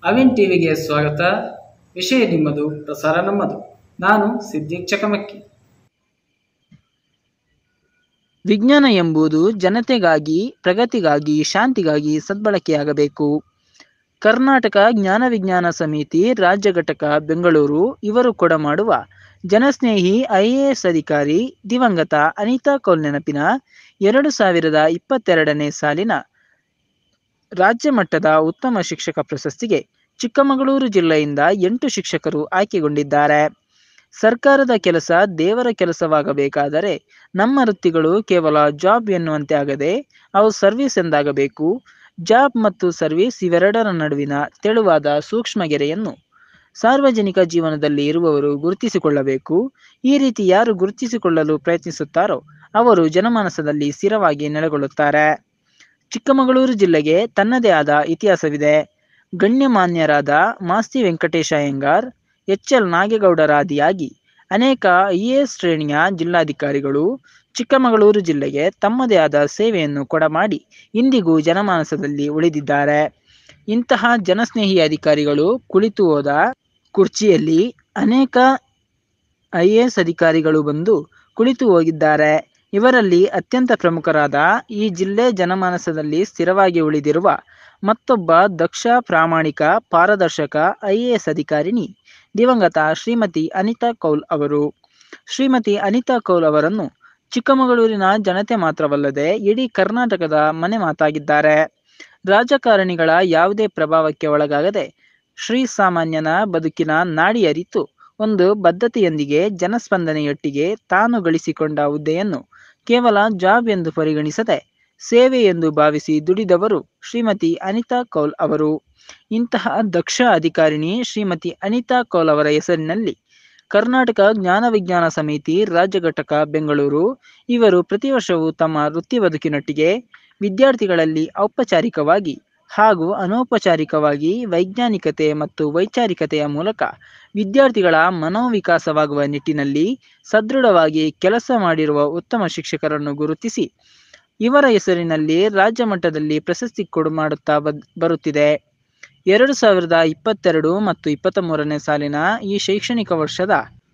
ಅವಿನ್ ಟಿವಿಗೆ ಸ್ವಾಗತ ವಿಷಯ ನಿಮ್ಮದು ಪ್ರಸಾರ ನಮ್ಮದು ನಾನು ಸಿದ್ದಿಕ್ ಚಕಮಕ್ಕಿ ವಿಜ್ಞಾನ ಎಂಬುದು ಜನತೆಗಾಗಿ ಪ್ರಗತಿಗಾಗಿ ಶಾಂತಿಗಾಗಿ ಸದ್ಬಳಕೆಯಾಗಬೇಕು ಕರ್ನಾಟಕ ಜ್ಞಾನ ವಿಜ್ಞಾನ ಸಮಿತಿ ರಾಜ್ಯ ಘಟಕ ಬೆಂಗಳೂರು ಇವರು ಕೊಡಮಾಡುವ ಜನಸ್ನೇಹಿ ಐಎಎಸ್ ಅಧಿಕಾರಿ ದಿವಂಗತ ಅನಿತಾ ಕೌಲ್ ನೆನಪಿನ ಎರಡು ಸಾವಿರದ ಇಪ್ಪತ್ತೆರಡನೇ ಸಾಲಿನ ರಾಜ್ಯ ಮಟ್ಟದ ಉತ್ತಮ ಶಿಕ್ಷಕ ಪ್ರಶಸ್ತಿಗೆ ಚಿಕ್ಕಮಗಳೂರು ಜಿಲ್ಲೆಯಿಂದ ಎಂಟು ಶಿಕ್ಷಕರು ಆಯ್ಕೆಗೊಂಡಿದ್ದಾರೆ ಸರ್ಕಾರದ ಕೆಲಸ ದೇವರ ಕೆಲಸವಾಗಬೇಕಾದರೆ ನಮ್ಮ ವೃತ್ತಿಗಳು ಕೇವಲ ಜಾಬ್ ಎನ್ನುವಂತೆ ಆಗದೆ ಅವು ಸರ್ವಿಸ್ ಎಂದಾಗಬೇಕು ಜಾಬ್ ಮತ್ತು ಸರ್ವಿಸ್ ಇವೆರಡರ ನಡುವಿನ ತೆಳುವಾದ ಸೂಕ್ಷ್ಮ ಗೆರೆಯನ್ನು ಸಾರ್ವಜನಿಕ ಜೀವನದಲ್ಲಿ ಇರುವವರು ಗುರುತಿಸಿಕೊಳ್ಳಬೇಕು ಈ ರೀತಿ ಯಾರು ಗುರುತಿಸಿಕೊಳ್ಳಲು ಪ್ರಯತ್ನಿಸುತ್ತಾರೋ ಅವರು ಜನಮಾನಸದಲ್ಲಿ ಸ್ಥಿರವಾಗಿ ನೆಲೆಗೊಳ್ಳುತ್ತಾರೆ ಚಿಕ್ಕಮಗಳೂರು ಜಿಲ್ಲೆಗೆ ತನ್ನದೇ ಆದ ಇತಿಹಾಸವಿದೆ ಗಣ್ಯಮಾನ್ಯರಾದ ಮಾಸ್ತಿ ವೆಂಕಟೇಶ ಅಯ್ಯಂಗಾರ್ ಎಚ್ ಎಲ್ ನಾಗೇಗೌಡರಾದಿಯಾಗಿ ಅನೇಕ ಐಎಎಸ್ ಶ್ರೇಣಿಯ ಜಿಲ್ಲಾಧಿಕಾರಿಗಳು ಚಿಕ್ಕಮಗಳೂರು ಜಿಲ್ಲೆಗೆ ತಮ್ಮದೇ ಆದ ಸೇವೆಯನ್ನು ಕೊಡಮಾಡಿ ಇಂದಿಗೂ ಜನಮಾನಸದಲ್ಲಿ ಉಳಿದಿದ್ದಾರೆ ಇಂತಹ ಜನಸ್ನೇಹಿ ಅಧಿಕಾರಿಗಳು ಕುಳಿತು ಹೋದ ಕುರ್ಚಿಯಲ್ಲಿ ಅನೇಕ ಐ ಎ ಎಸ್ ಅಧಿಕಾರಿಗಳು ಬಂದು ಕುಳಿತು ಹೋಗಿದ್ದಾರೆ ಇವರಲ್ಲಿ ಅತ್ಯಂತ ಪ್ರಮುಖರಾದ ಈ ಜಿಲ್ಲೆ ಜನಮಾನಸದಲ್ಲಿ ಸ್ಥಿರವಾಗಿ ಉಳಿದಿರುವ ಮತ್ತೊಬ್ಬ ದಕ್ಷ ಪ್ರಾಮಾಣಿಕ ಪಾರದರ್ಶಕ ಐ ಎ ಎಸ್ ಅಧಿಕಾರಿಣಿ ದಿವಂಗತ ಶ್ರೀಮತಿ ಅನಿತಾ ಕೌಲ್ ಅವರು ಶ್ರೀಮತಿ ಅನಿತಾ ಕೌಲ್ ಅವರನ್ನು ಚಿಕ್ಕಮಗಳೂರಿನ ಜನತೆ ಮಾತ್ರವಲ್ಲದೆ ಇಡೀ ಕರ್ನಾಟಕದ ಮನೆ ಮಾತಾಗಿದ್ದಾರೆ ರಾಜಕಾರಣಿಗಳ ಯಾವುದೇ ಪ್ರಭಾವಕ್ಕೆ ಒಳಗಾಗದೆ ಶ್ರೀ ಸಾಮಾನ್ಯನ ಬದುಕಿನ ನಾಡಿ ಅರಿತು ಒಂದು ಬದ್ಧತೆಯೊಂದಿಗೆ ಜನಸ್ಪಂದನೆಯೊಟ್ಟಿಗೆ ತಾನು ಗಳಿಸಿಕೊಂಡ ಹುದ್ದೆಯನ್ನು ಕೇವಲ ಜಾಬ್ ಎಂದು ಪರಿಗಣಿಸದೆ ಸೇವೆ ಎಂದು ಭಾವಿಸಿ ದುಡಿದವರು ಶ್ರೀಮತಿ ಅನಿತಾ ಕೌಲ್ ಅವರು ಇಂತಹ ದಕ್ಷ ಅಧಿಕಾರಿಣಿ ಶ್ರೀಮತಿ ಅನಿತಾ ಕೌಲ್ ಅವರ ಹೆಸರಿನಲ್ಲಿ ಕರ್ನಾಟಕ ಜ್ಞಾನ ವಿಜ್ಞಾನ ಸಮಿತಿ ರಾಜ್ಯ ಘಟಕ ಬೆಂಗಳೂರು ಇವರು ಪ್ರತಿ ವರ್ಷವೂ ತಮ್ಮ ವೃತ್ತಿ ಬದುಕಿನೊಟ್ಟಿಗೆ ವಿದ್ಯಾರ್ಥಿಗಳಲ್ಲಿ ಔಪಚಾರಿಕವಾಗಿ ಹಾಗೂ ಅನೌಪಚಾರಿಕವಾಗಿ ವೈಜ್ಞಾನಿಕತೆ ಮತ್ತು ವೈಚಾರಿಕತೆಯ ಮೂಲಕ ವಿದ್ಯಾರ್ಥಿಗಳ ಮನೋವಿಕಾಸವಾಗುವ ನಿಟ್ಟಿನಲ್ಲಿ ಸದೃಢವಾಗಿ ಕೆಲಸ ಮಾಡಿರುವ ಉತ್ತಮ ಶಿಕ್ಷಕರನ್ನು ಗುರುತಿಸಿ ಇವರ ಹೆಸರಿನಲ್ಲಿ ರಾಜ್ಯ ಮಟ್ಟದಲ್ಲಿ ಪ್ರಶಸ್ತಿ ಕೊಡು ಮಾಡುತ್ತಾ ಬದ್ ಬರುತ್ತಿದೆ ಎರಡು ಸಾವಿರದ ಇಪ್ಪತ್ತೆರಡು ಮತ್ತು ಇಪ್ಪತ್ತ ಮೂರನೇ ಸಾಲಿನ ಈ ಶೈಕ್ಷಣಿಕ ವರ್ಷದ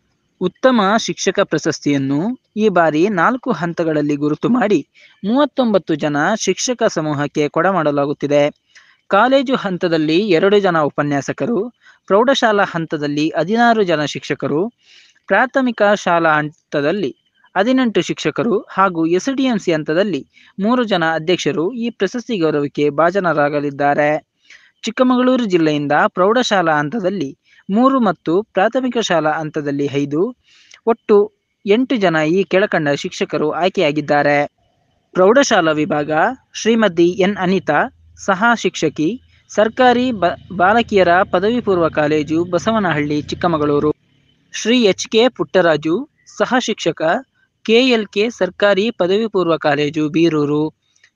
ಉತ್ತಮ ಶಿಕ್ಷಕ ಪ್ರಶಸ್ತಿಯನ್ನು ಈ ಬಾರಿ ನಾಲ್ಕು ಹಂತಗಳಲ್ಲಿ ಗುರುತು ಮಾಡಿ ಮೂವತ್ತೊಂಬತ್ತು ಜನ ಶಿಕ್ಷಕ ಸಮೂಹಕ್ಕೆ ಕೊಡಮಾಡಲಾಗುತ್ತಿದೆ ಕಾಲೇಜು ಹಂತದಲ್ಲಿ ಎರಡು ಜನ ಉಪನ್ಯಾಸಕರು ಪ್ರೌಢಶಾಲಾ ಹಂತದಲ್ಲಿ ಹದಿನಾರು ಜನ ಶಿಕ್ಷಕರು ಪ್ರಾಥಮಿಕ ಶಾಲಾ ಹಂತದಲ್ಲಿ ಹದಿನೆಂಟು ಶಿಕ್ಷಕರು ಹಾಗೂ ಎಸ್ಡಿಎಂಸಿ ಹಂತದಲ್ಲಿ ಮೂರು ಜನ ಅಧ್ಯಕ್ಷರು ಈ ಪ್ರಶಸ್ತಿ ಗೌರವಕ್ಕೆ ಭಾಜನರಾಗಲಿದ್ದಾರೆ ಚಿಕ್ಕಮಗಳೂರು ಜಿಲ್ಲೆಯಿಂದ ಪ್ರೌಢಶಾಲಾ ಹಂತದಲ್ಲಿ ಮೂರು ಮತ್ತು ಪ್ರಾಥಮಿಕ ಶಾಲಾ ಹಂತದಲ್ಲಿ ಐದು ಒಟ್ಟು ಎಂಟು ಜನ ಈ ಕೆಳಕಂಡ ಶಿಕ್ಷಕರು ಆಯ್ಕೆಯಾಗಿದ್ದಾರೆ ಪ್ರೌಢಶಾಲಾ ವಿಭಾಗ ಶ್ರೀಮತಿ ಎನ್ ಅನಿತಾ ಸಹ ಶಿಕ್ಷಕಿ ಸರ್ಕಾರಿ ಬ ಬಾಲಕಿಯರ ಪದವಿ ಪೂರ್ವ college Basavanahalli Chikkamagaluru Shri H K Puttaraju ಸಹ ಶಿಕ್ಷಕ ಕೆಎಲ್ಕೆ ಸರ್ಕಾರಿ ಪದವಿ ಪೂರ್ವ ಕಾಲೇಜು ಬೀರೂರು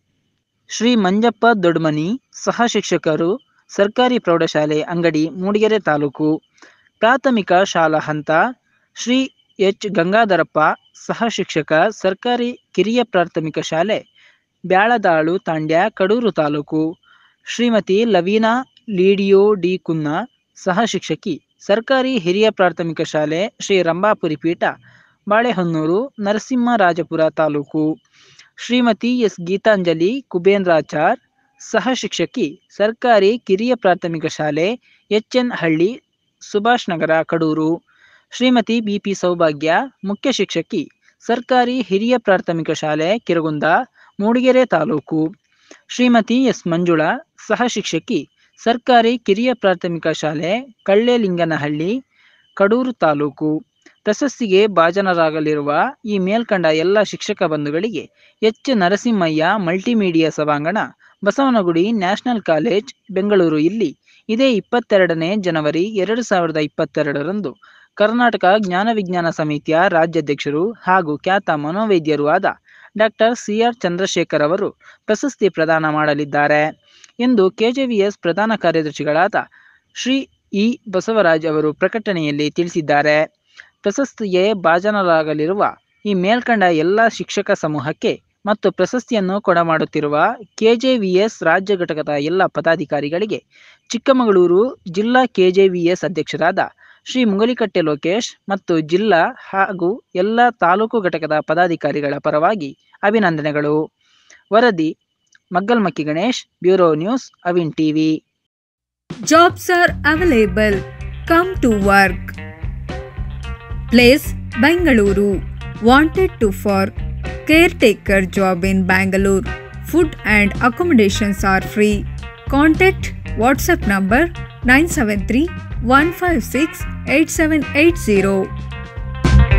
ಶ್ರೀ ಮಂಜಪ್ಪ ದೊಡ್ಮನಿ ಸಹ ಶಿಕ್ಷಕರು ಸರ್ಕಾರಿ ಪ್ರೌಢಶಾಲೆ ಅಂಗಡಿ ಮೂಡಿಗೆರೆ ತಾಲೂಕು ಪ್ರಾಥಮಿಕ ಶಾಲಾ ಹಂತ ಶ್ರೀ ಎಚ್ ಗಂಗಾಧರಪ್ಪ ಸಹ ಶಿಕ್ಷಕ ಸರ್ಕಾರಿ ಕಿರಿಯ ಪ್ರಾಥಮಿಕ ಶಾಲೆ ಬ್ಯಾಳದಾಳು ತಾಂಡ್ಯ ಕಡೂರು ತಾಲೂಕು ಶ್ರೀಮತಿ ಲವೀನಾ ಲೀಡಿಯೋ ಡಿ ಕುನ್ನ ಸಹ ಶಿಕ್ಷಕಿ ಸರ್ಕಾರಿ ಹಿರಿಯ ಪ್ರಾಥಮಿಕ ಶಾಲೆ ಶ್ರೀ ರಂಭಾಪುರಿ ಪೀಠ ಬಾಳೆಹೊನ್ನೂರು ನರಸಿಂಹರಾಜಪುರ ತಾಲೂಕು ಶ್ರೀಮತಿ ಎಸ್ ಗೀತಾಂಜಲಿ ಕುಬೇಂದ್ರಾಚಾರ್ ಸಹ ಶಿಕ್ಷಕಿ ಸರ್ಕಾರಿ ಕಿರಿಯ ಪ್ರಾಥಮಿಕ ಶಾಲೆ H N Halli Subhash Nagar Kadur Shrimati B P Soubhagya ಮುಖ್ಯ ಶಿಕ್ಷಕಿ ಸರ್ಕಾರಿ ಹಿರಿಯ ಪ್ರಾಥಮಿಕ ಶಾಲೆ ಕಿರಗುಂದ ಮೂಡಿಗೆರೆ ತಾಲೂಕು ಶ್ರೀಮತಿ ಎಸ್ ಮಂಜುಳಾ ಸಹ ಶಿಕ್ಷಕಿ ಸರ್ಕಾರಿ ಕಿರಿಯ ಪ್ರಾಥಮಿಕ ಶಾಲೆ ಕಳ್ಳೆಲಿಂಗನಹಳ್ಳಿ ಕಡೂರು ತಾಲೂಕು ಪ್ರಶಸ್ತಿಗೆ ಭಾಜನರಾಗಲಿರುವ ಈ ಮೇಲ್ಕಂಡ ಎಲ್ಲ ಶಿಕ್ಷಕ ಬಂಧುಗಳಿಗೆ ಎಚ್ ನರಸಿಂಹಯ್ಯ ಮಲ್ಟಿಮೀಡಿಯಾ ಸಭಾಂಗಣ ಬಸವನಗುಡಿ ನ್ಯಾಷನಲ್ ಕಾಲೇಜ್ ಬೆಂಗಳೂರು ಇಲ್ಲಿ ಇದೇ ಇಪ್ಪತ್ತೆರಡನೇ ಜನವರಿ ಎರಡು ಸಾವಿರದ ಇಪ್ಪತ್ತೆರಡರಂದು ಕರ್ನಾಟಕ ಜ್ಞಾನ ವಿಜ್ಞಾನ ಸಮಿತಿಯ ರಾಜ್ಯಾಧ್ಯಕ್ಷರು ಹಾಗೂ ಖ್ಯಾತ ಮನೋವೈದ್ಯರೂ ಆದ ಡಾಕ್ಟರ್ ಸಿ ಆರ್ ಚಂದ್ರಶೇಖರ್ ಅವರು ಪ್ರಶಸ್ತಿ ಪ್ರದಾನ ಮಾಡಲಿದ್ದಾರೆ ಎಂದು ಕೆಜೆವಿಎಸ್ ಪ್ರಧಾನ ಕಾರ್ಯದರ್ಶಿಗಳಾದ ಶ್ರೀ ಇ ಬಸವರಾಜ್ ಅವರು ಪ್ರಕಟಣೆಯಲ್ಲಿ ತಿಳಿಸಿದ್ದಾರೆ ಪ್ರಶಸ್ತಿಗೆ ಭಾಜನರಾಗಲಿರುವ ಈ ಮೇಲ್ಕಂಡ ಎಲ್ಲ ಶಿಕ್ಷಕ ಸಮೂಹಕ್ಕೆ ಮತ್ತು ಪ್ರಶಸ್ತಿಯನ್ನು ಕೊಡಮಾಡುತ್ತಿರುವ ಕೆಜೆವಿಎಸ್ ರಾಜ್ಯ ಘಟಕದ ಎಲ್ಲ ಪದಾಧಿಕಾರಿಗಳಿಗೆ ಚಿಕ್ಕಮಗಳೂರು ಜಿಲ್ಲಾ ಕೆಜೆವಿಎಸ್ ಅಧ್ಯಕ್ಷರಾದ ಶ್ರೀ ಮುಂಗಲಿಕಟ್ಟೆ ಲೋಕೇಶ್ ಮತ್ತು ಜಿಲ್ಲಾ ಹಾಗೂ ಎಲ್ಲ ತಾಲೂಕು ಘಟಕದ ಪದಾಧಿಕಾರಿಗಳ ಪರವಾಗಿ ಅಭಿನಂದನೆಗಳು ವರದಿ Maggalmakki Ganesh bureau news Avin TV Jobs are available. Come to work. Place Bangalore. Wanted to for caretaker job in Bangalore. Food and accommodations are free. Contact WhatsApp number 973 156 8780.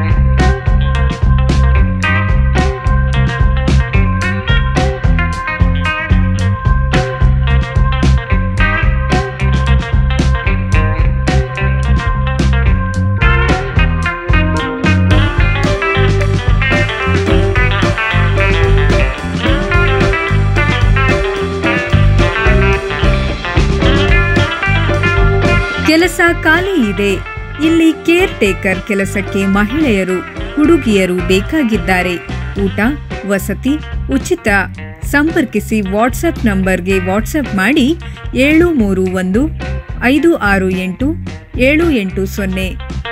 ಕೆಲಸ ಖಾಲಿ ಇದೆ ಇಲ್ಲಿ ಕೇರ್ ಟೇಕರ್ ಕೆಲಸಕ್ಕೆ ಮಹಿಳೆಯರು ಹುಡುಗಿಯರು ಬೇಕಾಗಿದ್ದಾರೆ ಊಟ ವಸತಿ ಉಚಿತ ಸಂಪರ್ಕಿಸಿ ವಾಟ್ಸಪ್ ನಂಬರ್ಗೆ ವಾಟ್ಸಪ್ ಮಾಡಿ ಏಳು ಮೂರು ಒಂದು ಐದು ಆರು ಎಂಟು ಏಳು ಎಂಟು ಸೊನ್ನೆ